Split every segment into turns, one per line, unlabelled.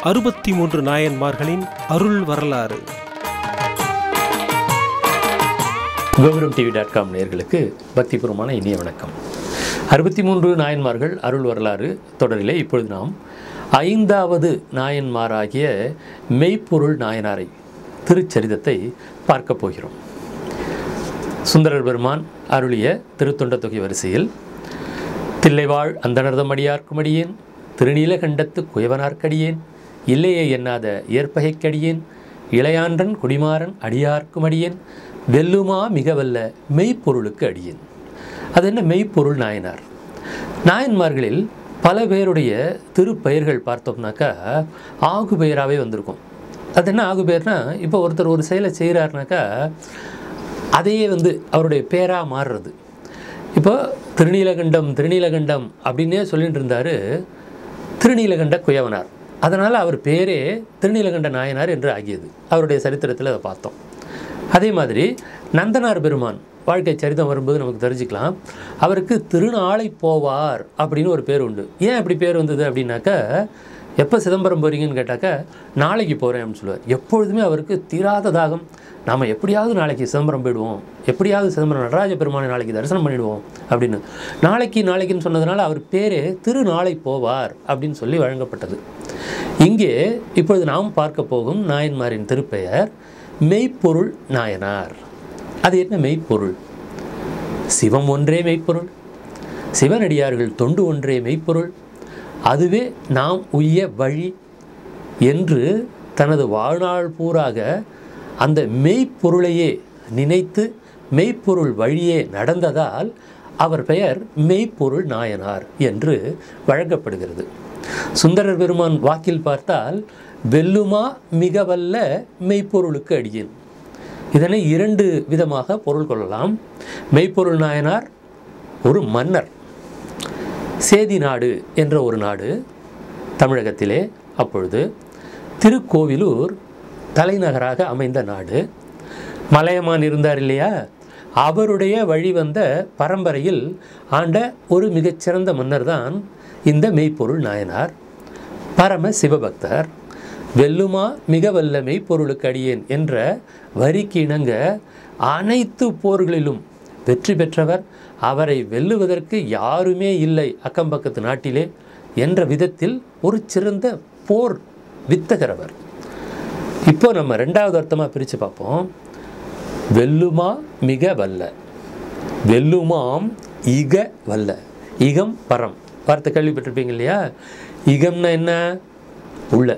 அறுபத்தி மூன்று நாயன்மார்களின் அருள் வரலாறு
கோபுரம் டிவி டாட் காம் நேர்களுக்கு பக்திபூர்வமான இனிய வணக்கம் அறுபத்தி மூன்று நாயன்மார்கள் அருள் வரலாறு தொடரிலே இப்பொழுது நாம் ஐந்தாவது நாயன்மாராகிய மெய்ப்பொருள் நாயனாரை திருச்சரிதத்தை பார்க்கப் போகிறோம் சுந்தரர் பெருமான் அருளிய திருத்தொண்ட தொகை வரிசையில் தில்லைவாழ் அந்தனர்தம் அடியார்க்குமடியேன் திருநீலகண்டத்து குயவனார்க்கடியேன் இல்லையே எண்ணாத ஏற்பகைக்கடியேன் இளையான்றன் குடிமாறன் அடியார்க்குமடியேன் வெல்லுமா மிக வல்ல மெய்ப்பொருளுக்கு அடியேன் அது என்ன மெய்ப்பொருள் நாயனார் நாயன்மார்களில் பல பேருடைய திருப்பெயர்கள் பார்த்தோம்னாக்கா ஆகு பெயராகவே வந்திருக்கும் அது என்ன ஆகு பெயர்னா இப்போ ஒருத்தர் ஒரு செயலை செய்கிறாருனாக்கா அதையே வந்து அவருடைய பேராக மாறுறது இப்போ திருநீலகண்டம் திருநீலகண்டம் அப்படின்னே சொல்லிட்டு இருந்தார் திருநீலகண்ட குயவனார் அதனால் அவர் பேரே திருநீலகண்ட நாயனார் என்று ஆகியது அவருடைய சரித்திரத்தில் அதை பார்த்தோம் அதே மாதிரி நந்தனார் பெருமான் வாழ்க்கை சரிதம் வரும்போது நமக்கு தெரிஞ்சுக்கலாம் அவருக்கு திருநாளை போவார் அப்படின்னு ஒரு பேர் உண்டு ஏன் அப்படி பேர் வந்தது அப்படின்னாக்கா எப்போ சிதம்பரம் போகிறீங்கன்னு கேட்டாக்கா நாளைக்கு போகிறேன் அப்படின்னு சொல்லுவார் எப்பொழுதுமே அவருக்கு தீராத தாகம் நாம் எப்படியாவது நாளைக்கு சிதம்பரம் போயிடுவோம் எப்படியாவது சிதம்பரம் நடராஜ பெருமானை நாளைக்கு தரிசனம் பண்ணிடுவோம் அப்படின்னு நாளைக்கு நாளைக்குன்னு சொன்னதுனால அவர் பேரே திருநாளை போவார் அப்படின்னு சொல்லி வழங்கப்பட்டது இங்கே இப்பொழுது நாம் பார்க்க போகும் நாயன்மாரின் திருப்பெயர் மெய்ப்பொருள் நாயனார் அது என்ன மெய்ப்பொருள் சிவம் ஒன்றே மெய்ப்பொருள் சிவனடியார்கள் தொண்டு ஒன்றே மெய்ப்பொருள் அதுவே நாம் உய்ய வழி என்று தனது வாழ்நாள் பூராக அந்த மெய்ப்பொருளையே நினைத்து மெய்ப்பொருள் வழியே நடந்ததால் அவர் பெயர் மெய்ப்பொருள் நாயனார் என்று வழங்கப்படுகிறது சுந்தரர் பெருமான் வாக்கில் பார்த்தால் வெல்லுமா மிக வல்ல மெய்ப்பொருளுக்கு அடியேன் இதனை இரண்டு விதமாக பொருள் கொள்ளலாம் மெய்ப்பொருள் நாயனார் ஒரு மன்னர் சேதி நாடு என்ற ஒரு நாடு தமிழகத்திலே அப்பொழுது திருக்கோவிலூர் தலைநகராக அமைந்த நாடு மலையமான் இருந்தார் இல்லையா அவருடைய வழி வந்த பரம்பரையில் ஆண்ட ஒரு மிகச்சிறந்த மன்னர் தான் இந்த மெய்ப்பொருள் நாயனார் பரம சிவபக்தர் வெல்லுமா மிக வல்ல மெய்ப்பொருளுக்கு அடியேன் என்ற வரிக்கு இணங்க அனைத்து போர்களிலும் வெற்றி பெற்றவர் அவரை வெல்லுவதற்கு யாருமே இல்லை அக்கம்பக்கத்து நாட்டிலே என்ற விதத்தில் ஒரு சிறந்த போர் வித்தகரவர் இப்போ நம்ம ரெண்டாவது அர்த்தமாக பிரித்து பார்ப்போம் வெல்லுமா மிக வல்ல வெல்லுமாம் இக வல்ல இகம் பரம் வார்த்தை கேள்விப்பட்டிருப்பீங்க இல்லையா இகம்னா என்ன உள்ள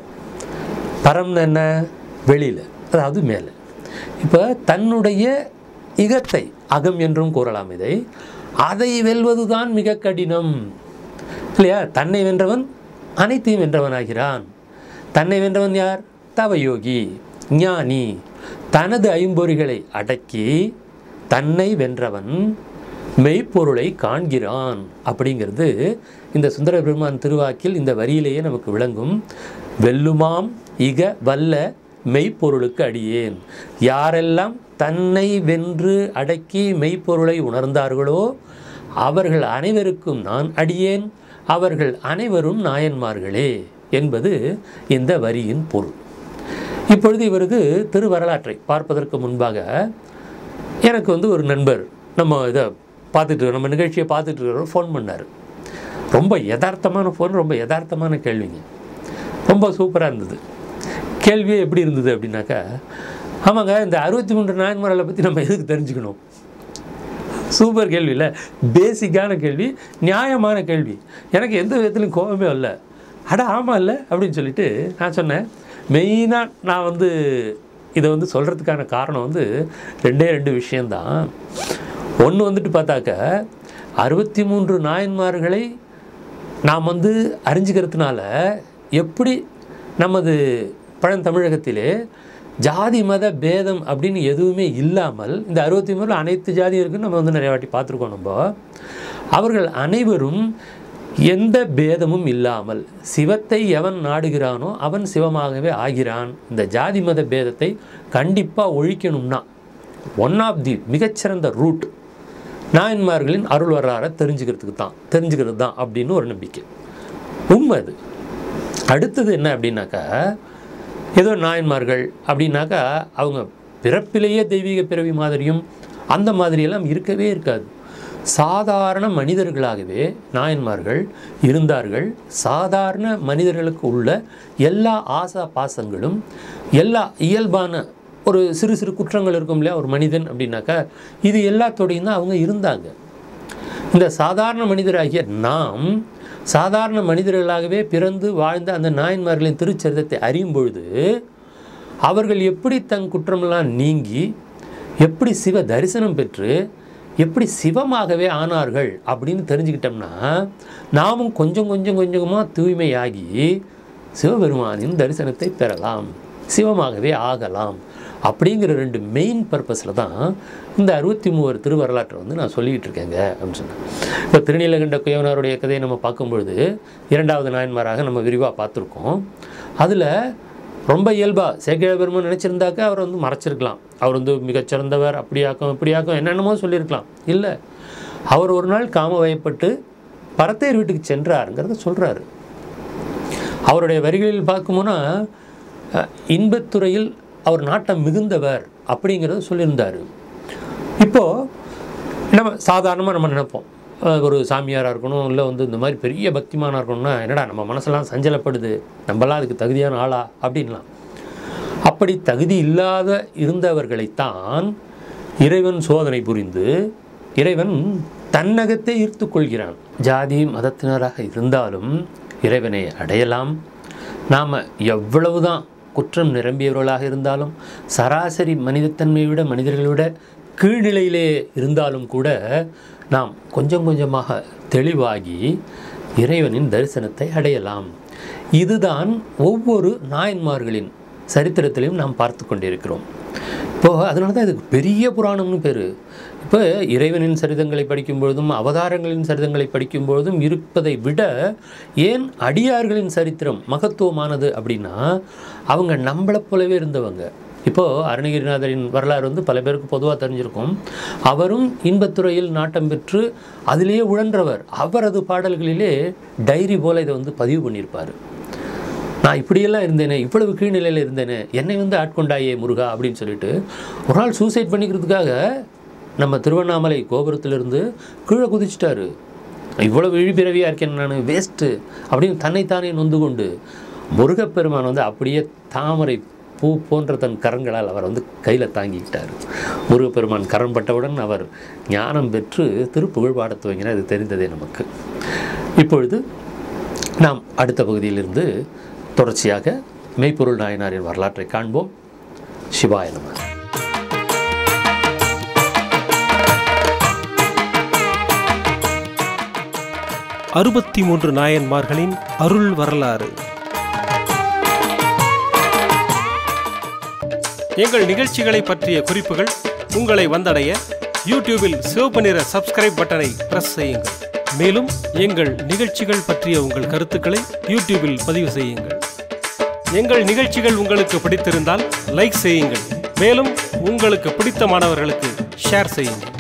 பரம்னா என்ன வெளியில் அதாவது மேலே இப்போ தன்னுடைய இகத்தை அகம் என்றும் கூறலாம் இதை அதை வெல்வதுதான் மிக கடினம் இல்லையா தன்னை வென்றவன் அனைத்தையும் வென்றவனாகிறான் தன்னை வென்றவன் யார் தவயோகி ஞானி தனது ஐம்பொறிகளை அடக்கி தன்னை வென்றவன் மெய்ப்பொருளை காண்கிறான் அப்படிங்கிறது இந்த சுந்தர பெருமான் திருவாக்கில் இந்த வரியிலேயே நமக்கு விளங்கும் வெல்லுமாம் இக வல்ல மெய்ப்பொருளுக்கு அடியேன் யாரெல்லாம் தன்னை வென்று அடக்கி மெய்ப்பொருளை உணர்ந்தார்களோ அவர்கள் அனைவருக்கும் நான் அடியேன் அவர்கள் அனைவரும் நாயன்மார்களே என்பது இந்த வரியின் பொருள் இப்பொழுது இவரது திருவரலாற்றை பார்ப்பதற்கு முன்பாக எனக்கு வந்து ஒரு நண்பர் நம்ம இதை பார்த்துட்டு நம்ம நிகழ்ச்சியை பார்த்துட்டு இருக்கிறவர் ஃபோன் பண்ணார் ரொம்ப யதார்த்தமான ஃபோன் ரொம்ப யதார்த்தமான கேள்விங்க ரொம்ப சூப்பராக இருந்தது கேள்வியே எப்படி இருந்தது அப்படின்னாக்கா ஆமாங்க இந்த அறுபத்தி மூன்று நாயன்மார்களை பற்றி நம்ம எதுக்கு தெரிஞ்சுக்கணும் சூப்பர் கேள்வி இல்லை பேசிக்கான கேள்வி நியாயமான கேள்வி எனக்கு எந்த விதத்துலையும் கோபமே இல்லை அட ஆமாம் இல்லை அப்படின்னு சொல்லிட்டு நான் சொன்னேன் மெயினாக நான் வந்து இதை வந்து சொல்கிறதுக்கான காரணம் வந்து ரெண்டே ரெண்டு விஷயந்தான் ஒன்று வந்துட்டு பார்த்தாக்க அறுபத்தி மூன்று நாயன்மார்களை நாம் வந்து அறிஞ்சிக்கிறதுனால எப்படி நமது பழந்தமிழகத்திலே ஜாதி மத பேதம் அப்படின்னு எதுவுமே இல்லாமல் இந்த அறுபத்தி மூணில் அனைத்து ஜாதியும் இருக்குன்னு நம்ம வந்து நிறைய வாட்டி பார்த்துருக்கோம் நம்ம அவர்கள் அனைவரும் எந்த பேதமும் இல்லாமல் சிவத்தை எவன் நாடுகிறானோ அவன் சிவமாகவே ஆகிறான் இந்த ஜாதி மத பேதத்தை கண்டிப்பாக ஒழிக்கணும்னா ஒன் ஆஃப் தி மிகச்சிறந்த ரூட் நாயன்மார்களின் அருள் வரலாறை தெரிஞ்சுக்கிறதுக்கு தான் தெரிஞ்சுக்கிறது தான் அப்படின்னு ஒரு நம்பிக்கை உண்மை அது அடுத்தது என்ன அப்படின்னாக்கா ஏதோ நாயன்மார்கள் அப்படின்னாக்கா அவங்க பிறப்பிலேயே தெய்வீக பிறவி மாதிரியும் அந்த மாதிரியெல்லாம் இருக்கவே இருக்காது சாதாரண மனிதர்களாகவே நாயன்மார்கள் இருந்தார்கள் சாதாரண மனிதர்களுக்கு உள்ள எல்லா ஆசா பாசங்களும் எல்லா இயல்பான ஒரு சிறு சிறு குற்றங்கள் இருக்கும் இல்லையா ஒரு மனிதன் அப்படின்னாக்கா இது எல்லாத்தோடையும் தான் அவங்க இருந்தாங்க இந்த சாதாரண மனிதராகிய நாம் சாதாரண மனிதர்களாகவே பிறந்து வாழ்ந்த அந்த நாயன்மார்களின் திருச்சரிதத்தை அறியும் பொழுது அவர்கள் எப்படி தன் குற்றமெல்லாம் நீங்கி எப்படி சிவ தரிசனம் பெற்று எப்படி சிவமாகவே ஆனார்கள் அப்படின்னு தெரிஞ்சுக்கிட்டோம்னா நாமும் கொஞ்சம் கொஞ்சம் கொஞ்சமாக தூய்மையாகி சிவபெருமானின் தரிசனத்தை பெறலாம் சிவமாகவே ஆகலாம் அப்படிங்கிற ரெண்டு மெயின் பர்பஸில் தான் இந்த அறுபத்தி மூவர் திருவரலாற்றை வந்து நான் சொல்லிக்கிட்டு இருக்கேங்க அப்படின்னு சொன்னேன் இப்போ திருநீலகண்ட குயவனாருடைய கதையை நம்ம பார்க்கும்பொழுது இரண்டாவது நாயன்மாராக நம்ம விரிவாக பார்த்துருக்கோம் அதில் ரொம்ப இயல்பாக சேக்கிழ பெருமான் நினச்சிருந்தாக்க அவர் வந்து மறைச்சிருக்கலாம் அவர் வந்து மிகச்சிறந்தவர் அப்படியாக்கும் இப்படியாக்கும் என்னென்னமோ சொல்லியிருக்கலாம் இல்லை அவர் ஒரு நாள் காம வயப்பட்டு பரத்தையர் வீட்டுக்கு சென்றாருங்கிறத சொல்கிறாரு அவருடைய வரிகளில் பார்க்கும்போனா அஹ், இன்பத்துறையில் அவர் நாட்டம் மிகுந்தவர் அப்படிங்கிறத சொல்லியிருந்தார் இப்போது நம்ம சாதாரணமாக நம்ம நினைப்போம் அஹ், ஒரு சாமியாராக இருக்கணும் இல்லை வந்து இந்த மாதிரி பெரிய பக்திமானாக இருக்கணும்னா என்னடா நம்ம மனசெல்லாம் சஞ்சலப்படுது நம்மலாம் அதுக்கு தகுதியான ஆளா அப்படின்லாம் அப்படி தகுதி இல்லாத இருந்தவர்களைத்தான் இறைவன் சோதனை புரிந்து இறைவன் தன்னகத்தை ஈர்த்து கொள்கிறான் ஜாதி மதத்தினராக இருந்தாலும் இறைவனை அடையலாம் நாம் எவ்வளவுதான் குற்றம் நிரம்பியவர்களாக இருந்தாலும் சராசரி மனிதத்தன்மையை விட மனிதர்களை விட கீழ்நிலையிலே இருந்தாலும் கூட நாம் கொஞ்சம் கொஞ்சமாக தெளிவாகி இறைவனின் தரிசனத்தை அடையலாம் இதுதான் ஒவ்வொரு நாயன்மார்களின் சரித்திரத்திலையும் நாம் பார்த்து கொண்டிருக்கிறோம் இப்போது அதனால தான் இதுக்கு பெரிய புராணம்னு பேர் இப்போ இறைவனின் சரிதங்களை படிக்கும் பொழுதும் அவதாரங்களின் சரிதங்களை படிக்கும் பொழுதும் இருப்பதை விட ஏன் அடியார்களின் சரித்திரம் மகத்துவமானது அப்படின்னா அவங்க நம்மளைப் போலவே இருந்தவங்க இப்போது அருணகிரிநாதரின் வரலாறு வந்து பல பேருக்கு பொதுவாக தெரிஞ்சிருக்கும் அவரும் இன்பத்துறையில் நாட்டம் பெற்று அதிலேயே உழன்றவர் அவரது பாடல்களிலே டைரி போல இதை வந்து பதிவு பண்ணியிருப்பார் நான் இப்படியெல்லாம் இருந்தேனே இவ்வளவு கீழ்நிலையில் இருந்தேனே என்னை வந்து ஆட்கொண்டாயே முருகா அப்படின்னு சொல்லிட்டு ஒரு நாள் சூசைட் பண்ணிக்கிறதுக்காக நம்ம திருவண்ணாமலை கோபுரத்திலிருந்து கீழே குதிச்சிட்டாரு இவ்வளவு இழிபிறவியாக இருக்கேன் நான் வேஸ்ட்டு அப்படின்னு தன்னைத்தானே நொந்து கொண்டு முருகப்பெருமான் வந்து அப்படியே தாமரை பூ போன்ற தன் கரங்களால் அவர் வந்து கையில் தாங்கிக்கிட்டார் முருகப்பெருமான் கரம் பட்டவுடன் அவர் ஞானம் பெற்று திருப்புகழ் பாடத் துவங்கினார் அது தெரிந்ததே நமக்கு இப்பொழுது நாம் அடுத்த பகுதியிலிருந்து தொடர்ச்சியாக மெய்ப்பொருள் நாயனாரின் வரலாற்றை காண்போம் சிவாய நம
அறுபத்தி மூன்று நாயன்மார்களின் அருள் வரலாறு எங்கள் நிகழ்ச்சிகளை பற்றிய குறிப்புகள் உங்களை வந்தடைய யூடியூபில் சிவப்பு நிற சப்ஸ்கிரைப் பட்டனை பிரஸ் செய்யுங்கள் மேலும் எங்கள் நிகழ்ச்சிகள் பற்றிய உங்கள் கருத்துக்களை யூடியூபில் பதிவு செய்யுங்கள் எங்கள் நிகழ்ச்சிகள் உங்களுக்கு பிடித்திருந்தால் லைக் செய்யுங்கள் மேலும் உங்களுக்கு பிடித்த மாணவர்களுக்கு ஷேர் செய்யுங்கள்